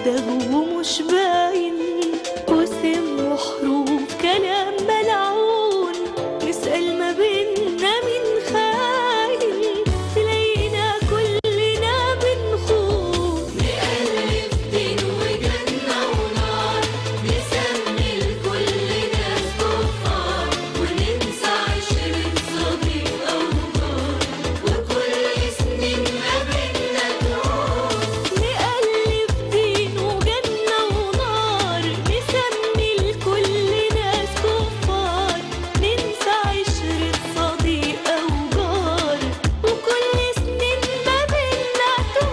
ندغ ومش باين وسم وحروف كلام ملعون نسأل ما بينا مين خاين تلاقينا كلنا بنخون نألف دين وجنة ونار نسمي الكل ناس كفار وننسى عشرة صديق أو جار وكل سنين ما بينا تروح نألف دين وجنة ونار نسمي الكل ناس كفار ننسى عشرة صديق أو جار وكل سنين ما بينا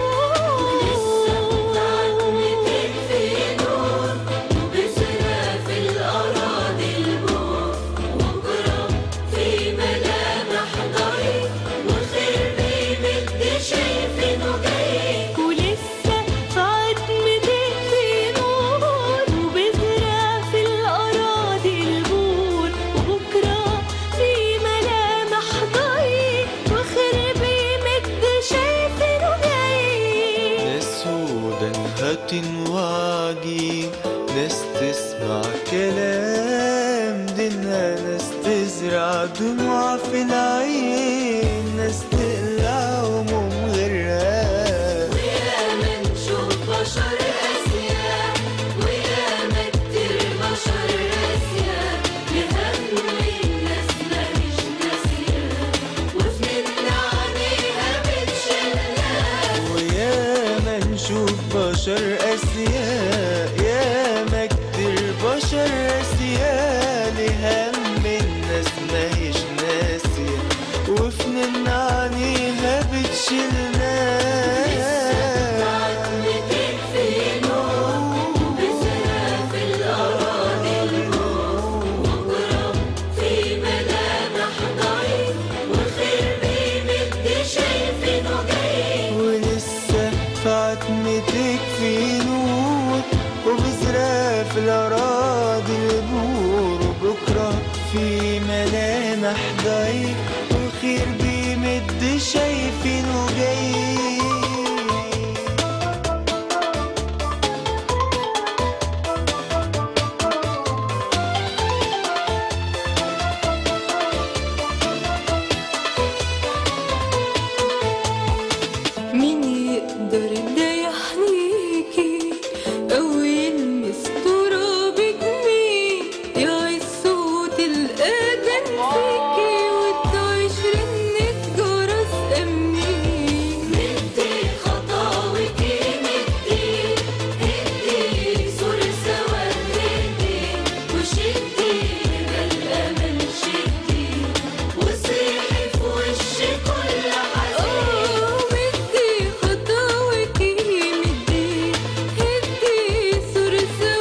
تروح وبسرى في الأراضي البور وبكرة في ملامح ضريق والخير بيمد شايفينه جاي ولسه في عتمتك في نور وبزرع في الأراضي البور وبكرة في ملامح ضيق وخير بيمد شايفينه جاي ناس ودنها تنواجي ناس تسمع كلام دينها ناس تزرع دموع في العين ناس تقلع هموم غيرها وياما نشوف بشر أسياء وياما كتير بشر أسياء لهم الناس ماليش ناسية وفننا عليها بتشلها وياما نشوف بشر أسياء ياما كتير بشر أسياء لهم الناس ماهيش ناسية وفنن عنيها بتشيلنا عتمتك في نور وبزرع في الأراضي البور وبكرة في ملامح ضعيف والخير بيمد شايفينه جاي ولسه في عتمتك في نور وبزرع في الأراضي البور وبكرة في ملامح ضعيف وخير بيمد شايفينه جاي مين يقدر ده يحنيكي أو يلمس ترابك مين يعيش صوت الأذان فيكي وتعيش رنة جرس أمني مدي خطاوتي مدي هدي سور سواد هدي وشدي بالأمل شدي وصيحي في وش كل حزين مدي خطاوتي مدي هدي سور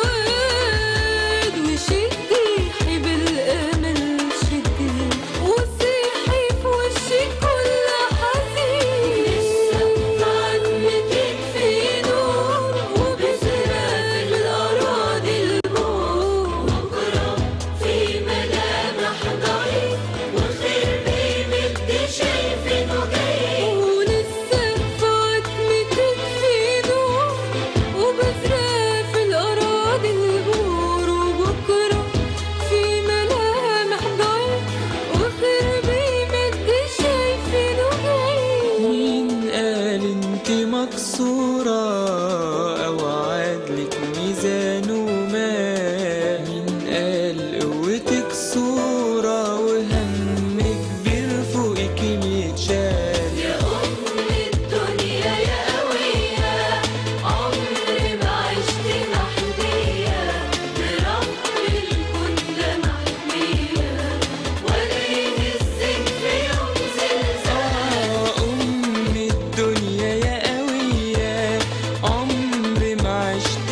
سواد وشدي حبل الأمل شدي وصيحي في وش كل حزين لسه عتمتك في نور وبزرع في الأراضي البور بكرة في ملامح ضعيف والخير بيمد شايفينه جاي ولسه في عتمتك في نور وبزرع في الأراضي البور وبكرة في ملامح ضعيف والخير بيمد شايفينه جاي مين قال انت مكسورة او عادلك ميزانه ما مين قال قوتك صورة وهمك كبير فوقك يتشال يا أم الدنيا يا قوية عمري ما عشت محمية برب الكون ده محمية ولا يهزك في يوم زلزال أم الدنيا يا قوية عمري ما عشت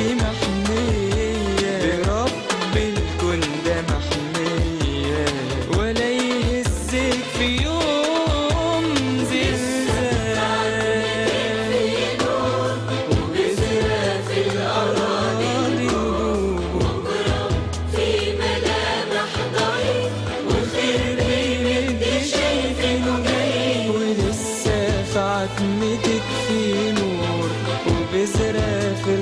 محمية برب الكون ده محمية ولا يهزك في يوم زلزال وبزرع في الأراضي الأراضي في ملامح ضعيف والخير بيمد شايفينه جاي ولسه في عتمتك في نور وبزرع في